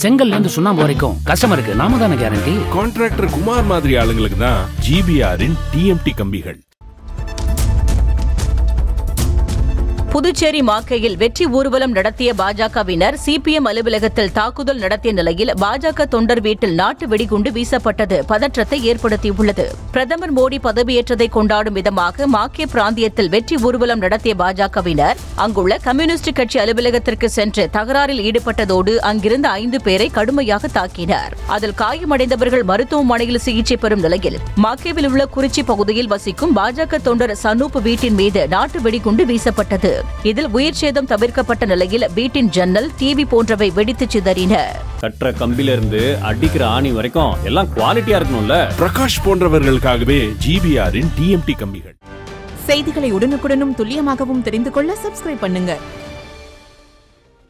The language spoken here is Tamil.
செங்கல்ல இருந்து சுண்ணாம்பு வரைக்கும் கஸ்டமருக்கு நாம தானே கேரண்டி கான்ட்ராக்டர் குமார் மாதிரி ஆளுங்களுக்கு தான் ஜிபிஆரின் டிஎம்டி கம்பிகள் புதுச்சேரி மாக்கையில் வெற்றி ஊர்வலம் நடத்திய பாஜகவினர் சிபிஎம் அலுவலகத்தில் தாக்குதல் நடத்திய நிலையில் பாஜக தொண்டர் வீட்டில் நாட்டு வெடிகுண்டு வீசப்பட்டது பதற்றத்தை ஏற்படுத்தியுள்ளது பிரதமர் மோடி பதவியேற்றதை கொண்டாடும் விதமாக மாக்கே பிராந்தியத்தில் வெற்றி ஊர்வலம் நடத்திய பாஜகவினர் அங்குள்ள கம்யூனிஸ்ட் கட்சி அலுவலகத்திற்கு சென்று தகராறில் ஈடுபட்டதோடு அங்கிருந்த ஐந்து பேரை கடுமையாக தாக்கினர் அதில் காயமடைந்தவர்கள் மருத்துவமனையில் சிகிச்சை பெறும் நிலையில் மாக்கேவில் உள்ள குறிச்சி பகுதியில் வசிக்கும் பாஜக தொண்டர் சனூப் வீட்டின் மீது நாட்டு வெடிகுண்டு வீசப்பட்டது இதில் உயிர் சேதம் தவிர்க்கப்பட்ட நிலையில் வீட்டின் ஜன்னல் டிவி போன்றவை வெடித்து சிதறின கட்டுற கம்பில இருந்து அடிக்கிற ஆணி வரைக்கும் எல்லாம் குவாலிட்டியா இருக்கணும்ல பிரகாஷ் போன்றவர்களுக்காகவே ஜிபிஆரின் டிஎம்டி கம்பிகள் செய்திகளை உடனுக்குடனும் துல்லியமாகவும் தெரிந்து கொள்ள சப்ஸ்கிரைப் பண்ணுங்க